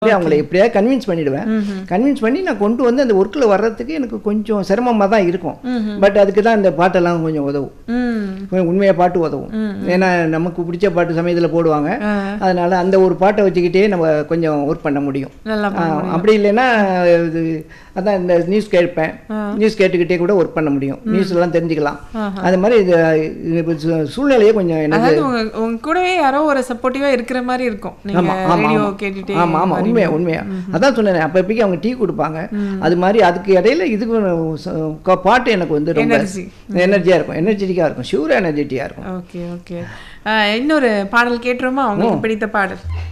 அப்படியே அவங்கள எப்படியாவது கன்வின்ஸ் பண்ணிடுவேன் கன்வின்ஸ் பண்ணி நான் கொண்டு வந்து அந்த ஒர்க்கில் வர்றதுக்கு எனக்கு கொஞ்சம் சிரமமாக தான் இருக்கும் பட் அதுக்கு தான் இந்த பாட்டெல்லாம் கொஞ்சம் உதவும் ம் கொஞ்சம் உண்மையாக பாட்டு உதவும் ஏன்னா நமக்கு பிடிச்ச பாட்டு சமயத்தில் போடுவாங்க ஆ. அதனால அந்த ஒரு பாட்டை வச்சுக்கிட்டே நம்ம கொஞ்சம் ஒர்க் பண்ண முடியும் நல்லா ஆ, அப்படி இல்லைன்னா இது அதான் இந்த நியூஸ் கேட்பேன் நியூஸ் கேட்டுக்கிட்டே கூட ஒர்க் பண்ண முடியும் நியூஸ்லாம் தெரிஞ்சுக்கலாம் அது மாதிரி இது இது இப்ப சூ- சூழ்நிலையே கொஞ்சம் எனக்கு அதாவது உங்க உங்க கூடவே யாரோ ஒரு சப்போர்ட்டிவா இருக்கிற மாதிரி இருக்கும் நீங்க ஆமா ஆமா ரேடியோ ஆமா. கேட்டுட்டே ஆமா ஆமா உண்மையா உண்மையா அதான் சொன்னேன் அப்பப்பைக்கு அவங்க டீ கொடுப்பாங்க அது மாதிரி அதுக்கு இடையில இதுக்கு ச- க- பாட்டு எனக்கு வந்து ரொம்ப Energy. எனர்ஜியா இருக்கும் எனர்ஜெட்டிக்கா இருக்கும் ஷூர் எனர்ஜெட்டியா இருக்கும் ஓகே ஓகே இன்னொரு பாடல் கேட்டுருமா உங்களுக்கு பிடித்த பாடல்